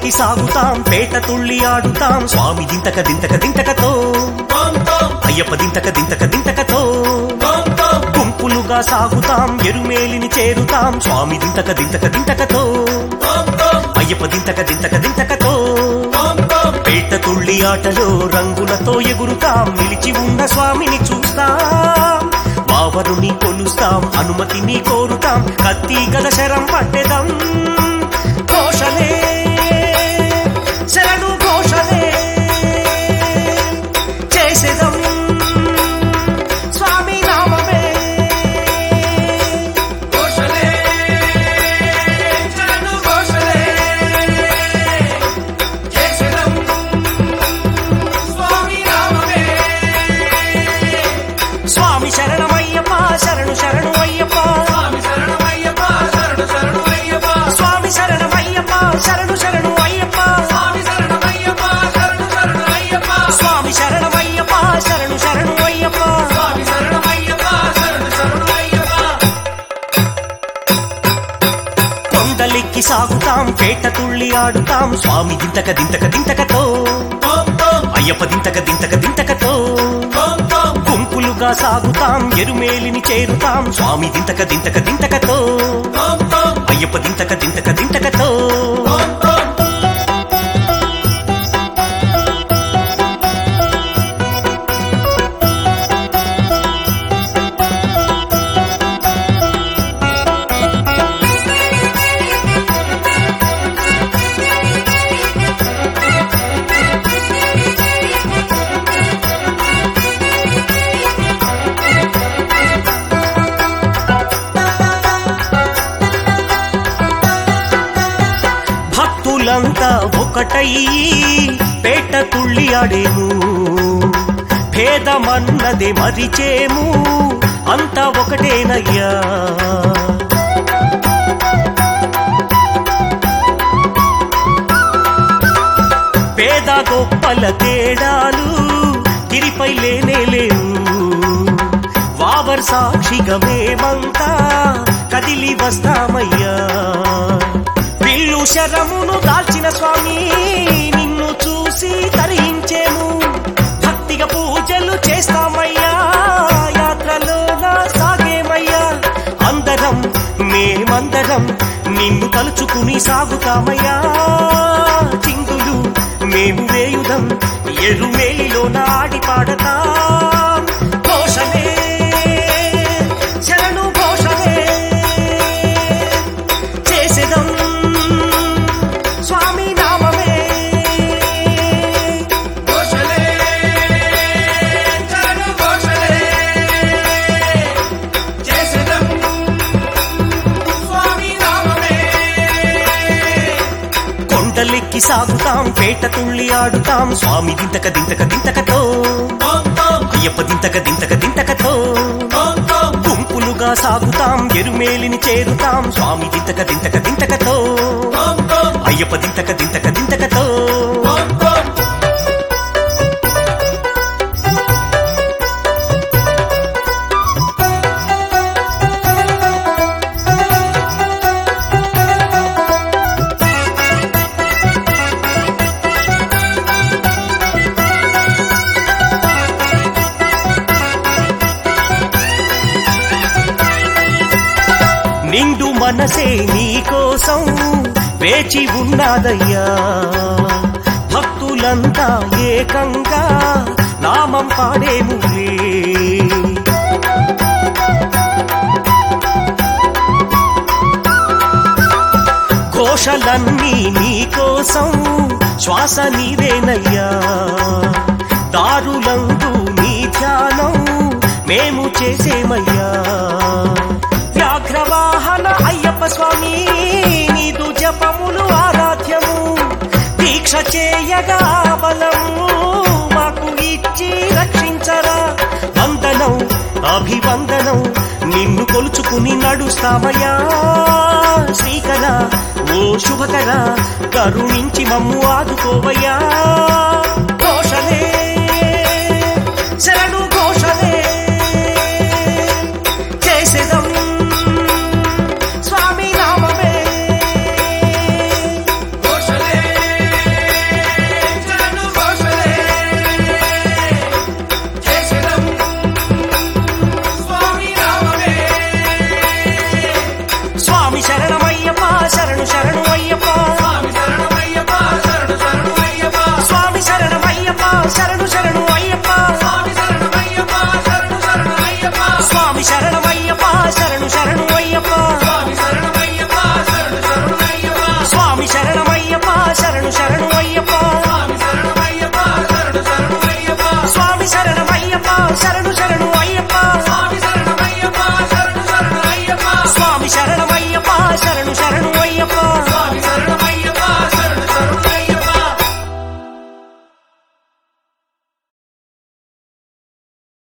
కొండలెక్కి సాగుతాం పేట తుళ్ళి ఆడుతాం స్వామి దింతక దింతక దింతకతో అయ్యప్ప దింతక దింతక దింతకతో గుంపులుగా సాగుతాం ఎరుమేలిని చేరుతాం స్వామి దింతక దింతక దింతకతో అయ్యప్ప దింతక దింతక దింతకతో పేట తుళ్ళి ఆటలో రంగులతో ఎగురుతాం నిలిచి ఉన్న స్వామిని చూస్తాం వావరుని కొలుస్తాం అనుమతిని కోరుతాం కత్తి గద శరం పట్టెదం ఘోషలే శరణు ఘోషలే చేసేదం స్వామి నామమే ఘోషలే చరణు ఘోషలే చేసెదం స్వామి నామమే స్వామి శరణమయ్యప్ప శరణు శరణు అయ్యప్ప స్వామి శరణమయ్యప్ప శరణు శరణు అయ్యప్ప స్వామి శరణమయ్యప్ప శరణు శరణు అయ్యప్ప స్వామి శరణమయ్యప్ప శరణు శరణు అయ్యప్ప స్వామి శరణమయ్యప్ప శరణు శరణు అయ్యప్ప స్వామి శరణమయ్యప్ప శరణు శరణు అయ్యప్ప కొండలెక్కి సాగుతాం పేట తుళ్ళి ఆడుతాం స్వామి దింతక దింతక దింతకతో ఓం ఓం అయ్యప్ప దింతక దింతక దింతకతో ఓం ఓం గుంపులుగా సాగుతాం ఎరుమేలిని చేరుతాం స్వామి దింతక దింతక దింతకతో ఓం ఓం అయ్యప్ప దింతక దింతక దింతకతో ఓం ఓం భక్తులంతా ఒకటై పేట తుళ్ళి ఆడేము భేదమన్నదే మరిచేము అంతా ఒకటేనయ్యా పేద గొప్పల తేడాలు గిరిపై లేనే లేవు వావర్ సాక్షిగా మేమంతా కదిలి వస్తామయ్యా విల్లు శరమును దాల్చిన స్వామి నిన్ను చూసి తరించేము భక్తిగా పూజలు చేస్తామయ్యా యాత్రలో నా సాగేమయ్యా అందరం మేమందరం నిన్ను తలుచుకుని సాగుతామయ్యా చిందులు మేము వేయుదం ఎరుమేలిలో నాడి పాడతాం ఘోషమే శరణు ఘోషమే చేసేదం స్వామి నామమే ఘోషలే చరణు ఘోషలే చేసెదం స్వామి నామమే కొండలెక్కి సాగుతాం పేట తుళ్ళి ఆడుతాం స్వామి దింతక దింతక దింతకతో ఓం ఓం అయ్యప్ప దింతక దింతక దింతకతో ఓం ఓం గుంపులుగా సాగుతాం ఎరుమేలిని చేరుతాం స్వామి దింతక దింతక దింతకతో ఓం ఓం అయ్యప్ప దింతక దింతక దింతకతో ఓం ఓం నిండు మనసే నీకోసం వేచి ఉన్నాదయ్యా భక్తులంతా ఏకంగా నామం పాడేములే ఘోషలన్నీ నీకోసం శ్వాస నీవేనయ్యా దారులందు నీ ధ్యానం మేము చేసేమయ్యా వ్యాఘ్రవాహన అయ్యప్ప స్వామి నీదు జపములు ఆరాధ్యము దీక్ష చేయగా బలము మాకు ఇచ్చి రక్షించరా వందనం అభివందనం నిన్ను కొలుచుకుని నడుస్తామయ్యా శ్రీకర ఓ శుభకర కరుణించి మమ్ము ఆదుకోవయ్యా ఘోషలే శరణు ఘోషలే చేసేదం స్వామి నామమే ఘోషలే శరణు శరణు